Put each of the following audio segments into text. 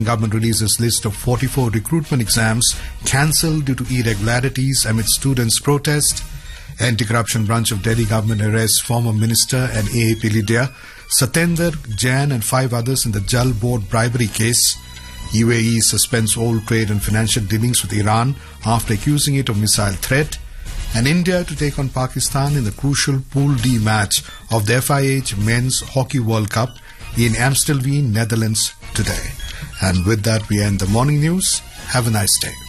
Government releases list of 44 recruitment exams cancelled due to irregularities amid students' protest. Anti-corruption branch of Delhi government arrests former minister and AAP leader Satender Jain and five others in the Jal board bribery case. UAE suspends all trade and financial dealings with Iran after accusing it of missile threat. And India to take on Pakistan in the crucial Pool D match of the FIH Men's Hockey World Cup in Amstelveen, Netherlands today. And with that, we end the morning news. Have a nice day.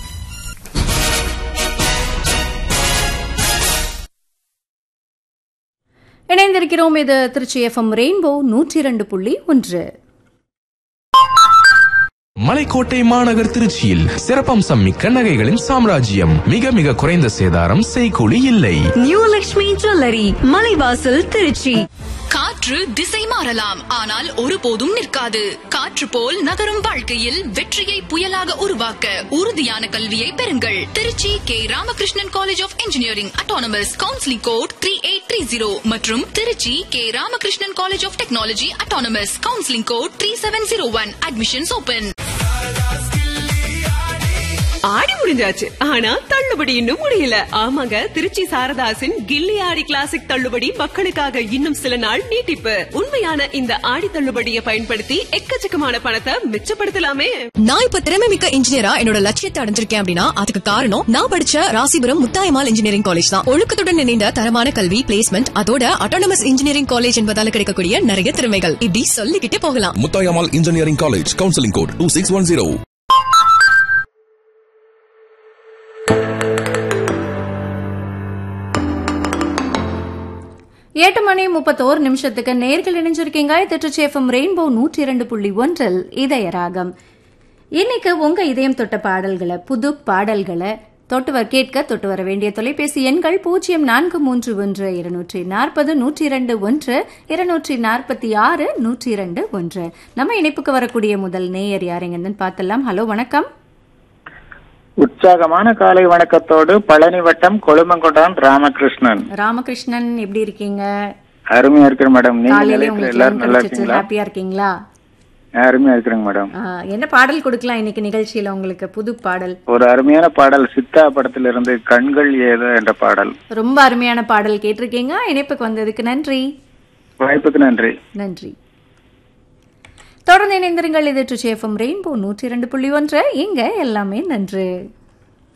இணைந்திருக்கிறோம் இது Trichy FM rainbow நூற்றி இரண்டு புள்ளி ஒன்று மலைக்கோட்டை மாநகர் திருச்சியில் சிறப்பம்சம் மிக்க நகைகளின் சாம்ராஜ்யம் மிக மிக குறைந்த சேதாரம் செய்கூலி இல்லை நியூ லக்ஷ்மி ஜுவல்லரி மலைவாசல் திருச்சி காற்று திசை மாறலாம் ஆனால் ஒருபோதும் நிற்காது காற்று போல் நகரும் வாழ்க்கையில் வெற்றியை புயலாக உருவாக்க உறுதியான கல்வியை பெறுங்கள் Trichy K Ramakrishnan college of engineering autonomous counselling code three eight three zero மற்றும் Trichy K Ramakrishnan college of technology autonomous counselling code three seven zero one admissions open ஆடி முடிஞ்சாச்சு ஆனா தள்ளுபடி இன்னும் முடியல ஆமாங்க திருச்சி சாரதாசின் கில்லி ஆடி கிளாசிக் தள்ளுபடி மக்களுக்காக இன்னும் சில நாள் நீட்டிப்பு உண்மையான இந்த ஆடி தள்ளுபடியை பயன்படுத்தி எக்கச்சக்கமான பணத்தை மிச்சப்படுத்தலாமே நான் இப்ப திறமை மிக்க இன்ஜினியரா என்னோட லட்சியத்தை அடைஞ்சிருக்கேன் அப்படின்னா அதுக்கு காரணம் நான் படிச்ச ராசிபுரம் முத்தாயமால் இன்ஜினியரிங் காலேஜ் தான் ஒழுக்கத்துடன் இணைந்த தரமான கல்வி பிளேஸ்மெண்ட் அதோட அட்டானமஸ் இன்ஜினியரிங் காலேஜ் என்பதால கிடைக்கக்கூடிய நிறைய திறமைகள் இப்படி சொல்லிக்கிட்டே போகலாம் Mutayamal Engineering College, Counseling Code 2610. எட்டு மணி முப்பத்தோரு நிமிஷத்துக்கு நேர்கள் இணைஞ்சிருக்கீங்க திருச்சி எஃப்எம் ரெயின்போ நூற்றி இரண்டு புள்ளி ஒன்றில் இதய ராகம் இன்னைக்கு உங்க இதயம் தொட்ட பாடல்களை புது பாடல்களை தொட்டுவர் கேட்க தொட்டு வர வேண்டிய தொலைபேசி எண்கள் பூஜ்ஜியம் நான்கு மூன்று ஒன்று இருநூற்றி நாற்பது நூற்றி இரண்டு ஒன்று இருநூற்றி நாற்பத்தி ஆறு நூற்றி இரண்டு ஒன்று நம்ம இணைப்புக்கு வரக்கூடிய முதல் நேயர் யாருங்கன்னு பார்த்தலாம் ஹலோ வணக்கம் உற்சாகமான காலை வணக்கத்தோடு பழனி வட்டம் கொழுமங்கொண்டான் ராமகிருஷ்ணன் ராமகிருஷ்ணன் எப்படி இருக்கீங்க அருமையா இருக்கிறேன் மேடம் நீங்க காலையில நிலையத்துல உங்களுக்கு எல்லாரும் நல்லா கிடைச்சிச்சு இருக்கீங்களா ஹாப்பியா இருக்கீங்களா அருமையா இருக்கிறேங்க மேடம் ஆ, என்ன பாடல் கொடுக்கலாம் இன்னைக்கு நிகழ்ச்சியில உங்களுக்கு புது பாடல் ஒரு அருமையான பாடல் சித்தா படத்திலிருந்து கண்கள் ஏதோ என்ற பாடல் ரொம்ப அருமையான பாடல் கேட்டிருக்கீங்க இணைப்புக்கு வந்ததுக்கு நன்றி வாய்ப்புக்கு நன்றி நன்றி தொடர்ந்து இணைந்திருங்கள் இது ட்ரிச்சி எஃப்எம் ரெயின்போ நூற்றி இரண்டு புள்ளி ஒன்று இங்க எல்லாமே நன்று